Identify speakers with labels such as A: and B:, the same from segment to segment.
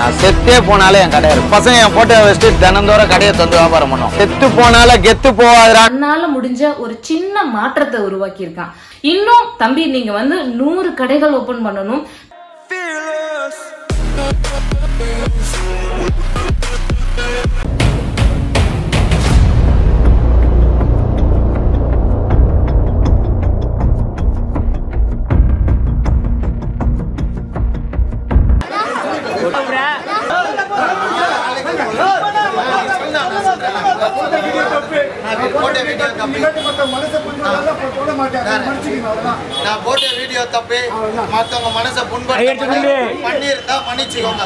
A: நான் செத்தே போனாலே என் கடை இருக்கும் பசங்க என் போட்டோ வச்சுட்டு தினந்தோறும் கடையை தந்து வியாபாரம் பண்ணுவோம் செத்து போனால கெத்து போவாதுடா
B: தன்னால முடிஞ்ச ஒரு சின்ன மாற்றத்தை உருவாக்கி இருக்கான் இன்னும் தம்பி நீங்க வந்து நூறு கடைகள் ஓபன் பண்ணணும்
C: போட்ட வீடியோ தப்பு நான் போட்ட வீடியோ தப்பு மத்தவங்க மனசை புண்படுத்த பண்ணியிருந்தா மன்னிச்சுக்கோங்க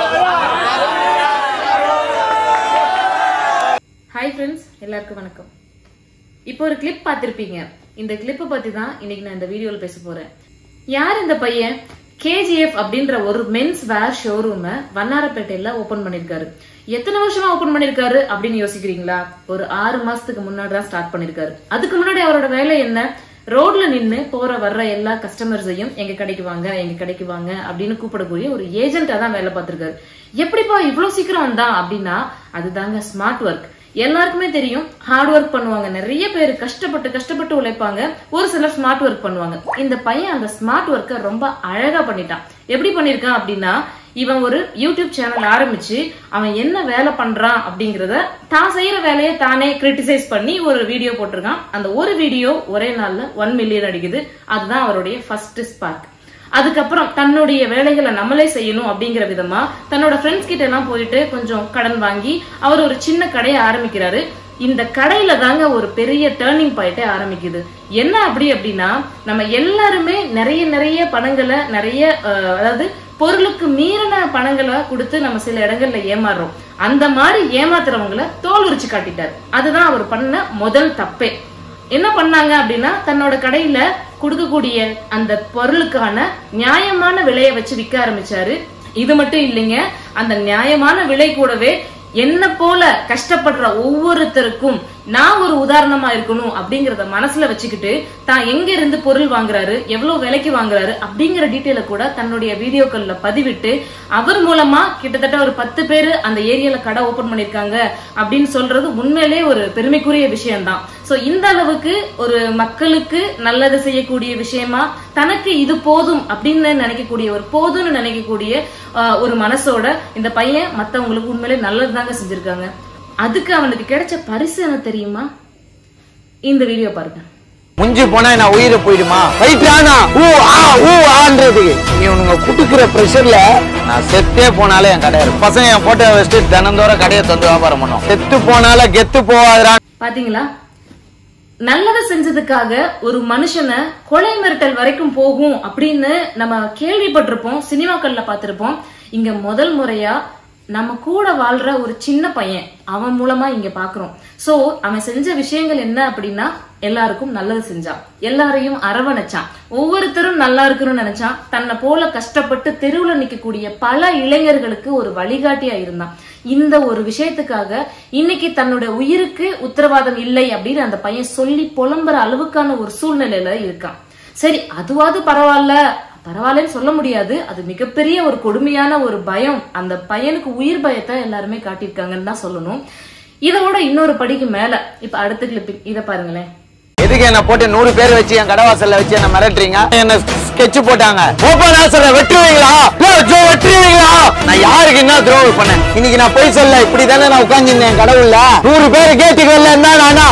B: ஹாய் ஃப்ரெண்ட்ஸ் எல்லாருக்கும் வணக்கம் இப்போ ஒரு கிளிப் பார்த்திருப்பீங்க இந்த கிளிப்பை பத்தி தான் இன்னைக்கு நான் இந்த வீடியோல பேச போறேன் யார் இந்த பையன் கேஜிஎஃப் அப்படின்ற ஒரு மென்ஸ் வேர் ஷோரூமை வண்ணாரப்பேட்டையில ஓபன் பண்ணிருக்காரு எத்தனை வருஷமா ஓபன் பண்ணிருக்காரு அப்படின்னு யோசிக்கிறீங்களா ஒரு ஆறு மாசத்துக்கு முன்னாடி தான் ஸ்டார்ட் பண்ணிருக்காரு அதுக்கு முன்னாடி அவரோட வேலை என்ன ரோட்ல நின்னு போற வர்ற எல்லா கஸ்டமர்ஸையும் எங்க கடைக்கு வாங்க எங்க கடைக்கு வாங்க அப்படின்னு கூப்பிடக்கூடிய ஒரு ஏஜென்ட்டா தான் வேலை பார்த்திருக்காரு எப்படிப்பா இவ்வளவு சீக்கிரம் வந்தான் அப்படின்னா அதுதாங்க ஸ்மார்ட் ஒர்க் எல்லாருக்குமே தெரியும் ஹார்ட் ஒர்க் பண்ணுவாங்க நிறைய பேர் கஷ்டப்பட்டு கஷ்டப்பட்டு உழைப்பாங்க ஒரு சிலர் ஸ்மார்ட் ஒர்க் பண்ணுவாங்க இந்த பையன் அந்த ஸ்மார்ட் ஒர்க்கை ரொம்ப அழகா பண்ணிட்டான் எப்படி பண்ணிருக்கான் அப்படின்னா இவன் ஒரு யூடியூப் சேனல் ஆரம்பிச்சு அவன் என்ன வேலை பண்றான் அப்படிங்கறத தான் செய்யற வேலையை தானே கிரிட்டிசைஸ் பண்ணி ஒரு வீடியோ போட்டிருக்கான் அந்த ஒரு வீடியோ ஒரே நாள்ல ஒன் மில்லியன் அடிக்குது அதுதான் அவருடைய ஃபர்ஸ்ட் ஸ்பார்க் அதுக்கப்புறம் தன்னுடைய வேலைகளை நம்மளே செய்யணும் அப்படிங்கிற விதமா தன்னோட ஃப்ரெண்ட்ஸ் கிட்ட எல்லாம் போயிட்டு கொஞ்சம் கடன் வாங்கி அவர் ஒரு சின்ன கடையை ஆரம்பிக்கிறாரு இந்த கடையில தாங்க ஒரு பெரிய டேர்னிங் பாயிண்டே ஆரம்பிக்குது என்ன அப்படி அப்படின்னா நம்ம எல்லாருமே நிறைய நிறைய பணங்களை நிறைய அஹ், அதாவது பொருளுக்கு மீறின பணங்களை கொடுத்து நம்ம சில இடங்கள்ல ஏமாறுறோம் அந்த மாதிரி ஏமாத்துறவங்கள தோல் உரிச்சு காட்டிட்டார் அதுதான் அவர் பண்ண முதல் தப்பே என்ன பண்ணாங்க அப்படின்னா தன்னோட கடையில கொடுக்கக்கூடிய அந்த பொருளுக்கான நியாயமான விலையை வச்சு விற்க ஆரம்பிச்சாரு இது மட்டும் இல்லைங்க அந்த நியாயமான விலை கூடவே என்ன போல கஷ்டப்படுற ஒவ்வொருத்தருக்கும் நான் ஒரு உதாரணமா இருக்கணும் அப்படிங்கறத மனசுல வச்சுக்கிட்டு தான் எங்க இருந்து பொருள் வாங்குறாரு எவ்வளவு விலைக்கு வாங்குறாரு அப்படிங்கிற டீட்டெயில கூட தன்னுடைய வீடியோக்கள்ல பதிவிட்டு அவர் மூலமா கிட்டத்தட்ட ஒரு பத்து பேரு அந்த ஏரியால கடை ஓபன் பண்ணிருக்காங்க அப்படின்னு சொல்றது உண்மையிலே ஒரு பெருமைக்குரிய விஷயம்தான் சோ இந்த அளவுக்கு ஒரு மக்களுக்கு நல்லது செய்யக்கூடிய விஷயமா தனக்கு இது போதும் அப்படின்னு நினைக்கக்கூடிய ஒரு போதும்னு நினைக்கக்கூடிய ஆஹ், ஒரு மனசோட இந்த பையன் மத்தவங்களுக்கு உண்மையிலே நல்லது தாங்க செஞ்சிருக்காங்க அதுக்கு அவனுக்கு கிடைச்ச பரிசு என்ன தெரியுமா இந்த வீடியோ பாருங்க
A: முஞ்சி போனா நான் உயிரை போயிடுமா ஃபைட் ஆனா ஊ ஆ ஊ ஆன்றதுக்கு நீ உனங்க குடுக்குற ப்ரெஷர்ல நான் செத்தே போனாலே என் கடை இருக்கும் பசங்க என் போட்டோ வச்சுட்டு தினந்தோறும் கடையை தந்து வியாபாரம் பண்ணுவோம் செத்து போனால கெத்து போவாதுடா
B: பாத்தீங்களா நல்லதை செஞ்சதுக்காக ஒரு மனுஷனை கொலை மிரட்டல் வரைக்கும் போகும் அப்படின்னு நம்ம கேள்விப்பட்டிருப்போம் சினிமாக்கள்ல பார்த்திருப்போம் இங்க முதல் முறையா நம்ம கூட வாழ்ற ஒரு சின்ன பையன் அவன் மூலமா இங்க பாக்குறோம் சோ அவன் செஞ்ச விஷயங்கள் என்ன அப்படின்னா எல்லாருக்கும் நல்லது செஞ்சான் எல்லாரையும் அரவணைச்சான் ஒவ்வொருத்தரும் நல்லா இருக்கணும்னு நினைச்சான் தன்னை போல கஷ்டப்பட்டு தெருவுல நிக்கக்கூடிய பல இளைஞர்களுக்கு ஒரு வழிகாட்டியா இருந்தான் இந்த ஒரு விஷயத்துக்காக இன்னைக்கு தன்னோட உயிருக்கு உத்தரவாதம் இல்லை அப்படின்னு அந்த பையன் சொல்லி புலம்புற அளவுக்கான ஒரு சூழ்நிலையில இருக்கான் சரி அதுவாது பரவாயில்ல பரவாயில்லன்னு சொல்ல முடியாது அது மிகப்பெரிய ஒரு கொடுமையான ஒரு பயம் அந்த பையனுக்கு உயிர் பயத்தை எல்லாருமே காட்டியிருக்காங்கன்னு தான் சொல்லணும் இதோட இன்னொரு படிக்கு மேல இப்ப அடுத்த கிளிப்பிங் இத பாருங்களேன்
A: எதுக்கு என்ன போட்டு நூறு பேர் வச்சு என் கடை வாசல்ல வச்சு என்ன மிரட்டுறீங்க என்ன ஸ்கெட்ச் போட்டாங்க ஓப்பன் ஆசர வெட்டுவீங்களா இல்ல ஜோ வெட்டுவீங்களா நான் யாருக்கு என்ன துரோகம் பண்ணேன் இன்னைக்கு நான் போய் சொல்ல இப்படி தானே நான் உட்காந்துருந்தேன் கடவுள்ல நூறு பேர் கேட்டுக்கு வரல என்ன நானா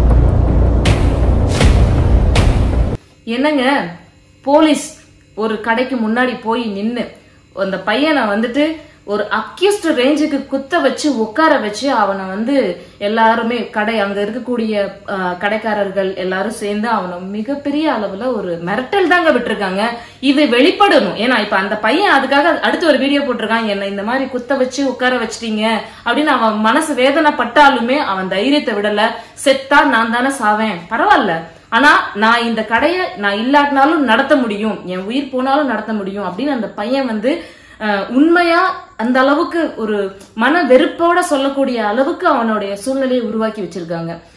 B: என்னங்க போலீஸ் ஒரு கடைக்கு முன்னாடி போய் நின்னு அந்த பையனை வந்துட்டு ஒரு அக்யூஸ்ட் ரேஞ்சுக்கு குத்த வச்சு உட்கார வச்சு அவனை வந்து எல்லாருமே கடை அங்க இருக்கக்கூடிய அஹ், கடைக்காரர்கள் எல்லாரும் சேர்ந்து அவனை மிகப்பெரிய அளவுல ஒரு மிரட்டல் தாங்க விட்டுருக்காங்க இது வெளிப்படணும் ஏன்னா இப்ப அந்த பையன் அதுக்காக அடுத்து ஒரு வீடியோ போட்டிருக்கான் என்ன இந்த மாதிரி குத்த வச்சு உட்கார வச்சிட்டீங்க அப்படின்னு அவன் மனசு வேதனைப்பட்டாலுமே அவன் தைரியத்தை விடல செத்தா நான் தானே சாவேன் பரவாயில்ல ஆனா நான் இந்த கடையை நான் இல்லாட்டினாலும் நடத்த முடியும் என் உயிர் போனாலும் நடத்த முடியும் அப்படின்னு அந்த பையன் வந்து அஹ், உண்மையா அந்த அளவுக்கு ஒரு மன வெறுப்போட சொல்லக்கூடிய அளவுக்கு அவனுடைய சூழ்நிலையை உருவாக்கி வச்சிருக்காங்க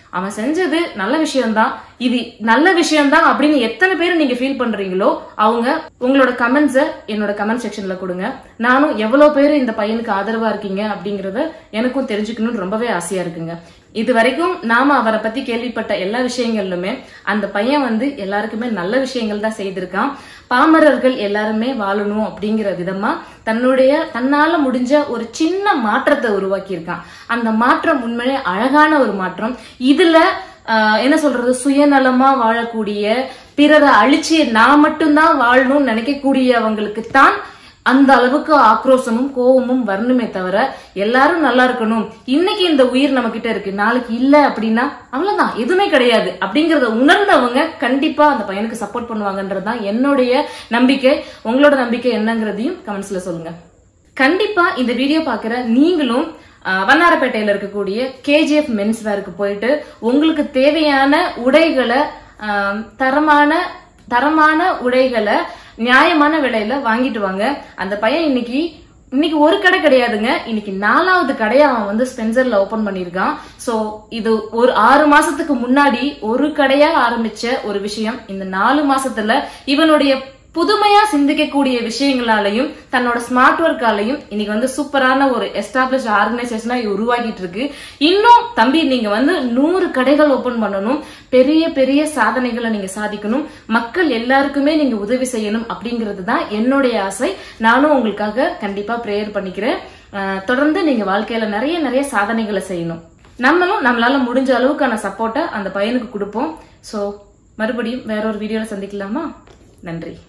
B: அவன் செஞ்சது நல்ல விஷயம்தான் இது நல்ல விஷயம்தான் அப்படின்னு எத்தனை பேர் நீங்க ஃபீல் பண்றீங்களோ அவங்க உங்களோட கமெண்ட்ஸை என்னோட கமெண்ட் செக்ஷன்ல கொடுங்க நானும் எவ்வளவு பேர் இந்த பையனுக்கு ஆதரவா இருக்கீங்க அப்படிங்கறத எனக்கும் தெரிஞ்சுக்கணும்னு ரொம்பவே ஆசையா இருக்குங்க இது வரைக்கும் நாம அவரை பத்தி கேள்விப்பட்ட எல்லா விஷயங்கள்லுமே அந்த பையன் வந்து எல்லாருக்குமே நல்ல விஷயங்கள் தான் செய்திருக்கான் பாமரர்கள் எல்லாருமே வாழணும் அப்படிங்கிற விதமா தன்னுடைய தன்னால முடிஞ்ச ஒரு சின்ன மாற்றத்தை உருவாக்கியிருக்கான் அந்த மாற்றம் உண்மையிலே அழகான ஒரு மாற்றம் இதுல ஆஹ், என்ன சொல்றது சுயநலமா வாழக்கூடிய பிறரை அழிச்சு நான் மட்டும்தான் வாழணும்னு நினைக்கக்கூடியவங்களுக்கு தான் அந்த அளவுக்கு ஆக்ரோஷமும் கோவமும் வரணுமே தவிர எல்லாரும் நல்லா இருக்கணும் இன்னைக்கு இந்த உயிர் நம்ம கிட்ட இருக்கு நாளைக்கு இல்ல அப்படின்னா அவ்வளவுதான் எதுவுமே கிடையாது அப்படிங்கறத உணர்ந்தவங்க கண்டிப்பா அந்த பையனுக்கு சப்போர்ட் பண்ணுவாங்கன்றதுதான் என்னுடைய நம்பிக்கை உங்களோட நம்பிக்கை என்னங்கிறதையும் கமெண்ட்ஸ்ல சொல்லுங்க கண்டிப்பா இந்த வீடியோ பாக்குற நீங்களும் ஆஹ், வண்ணாரப்பேட்டையில இருக்கக்கூடிய கேஜிஎஃப் மென்ஸ் வேருக்கு போயிட்டு உங்களுக்கு தேவையான உடைகளை ஆஹ், தரமான தரமான உடைகளை நியாயமான விலையில வாங்கிட்டு வாங்க அந்த பையன் இன்னைக்கு இன்னைக்கு ஒரு கடை கிடையாதுங்க இன்னைக்கு நாலாவது கடையை அவன் வந்து ஸ்பென்சர்ல ஓபன் பண்ணிருக்கான் சோ இது ஒரு ஆறு மாசத்துக்கு முன்னாடி ஒரு கடையா ஆரம்பிச்ச ஒரு விஷயம் இந்த நாலு மாசத்துல இவனுடைய புதுமையா சிந்திக்கக்கூடிய விஷயங்களாலையும் தன்னோட ஸ்மார்ட் ஒர்க்காலையும் இன்னைக்கு வந்து சூப்பரான ஒரு எஸ்டாப்ளிஷ் ஆர்கனைசேஷனா உருவாகிட்டு இருக்கு இன்னும் தம்பி நீங்க வந்து நூறு கடைகள் ஓபன் பண்ணணும் பெரிய பெரிய சாதனைகளை நீங்க சாதிக்கணும் மக்கள் எல்லாருக்குமே நீங்க உதவி செய்யணும் அப்படிங்கிறது தான் என்னுடைய ஆசை நானும் உங்களுக்காக கண்டிப்பா ப்ரேயர் பண்ணிக்கிறேன் அஹ் தொடர்ந்து நீங்க வாழ்க்கையில நிறைய நிறைய சாதனைகளை செய்யணும் நம்மளும் நம்மளால முடிஞ்ச அளவுக்கான சப்போர்ட்டை அந்த பையனுக்கு கொடுப்போம் சோ மறுபடியும் வேற ஒரு வீடியோல சந்திக்கலாமா நன்றி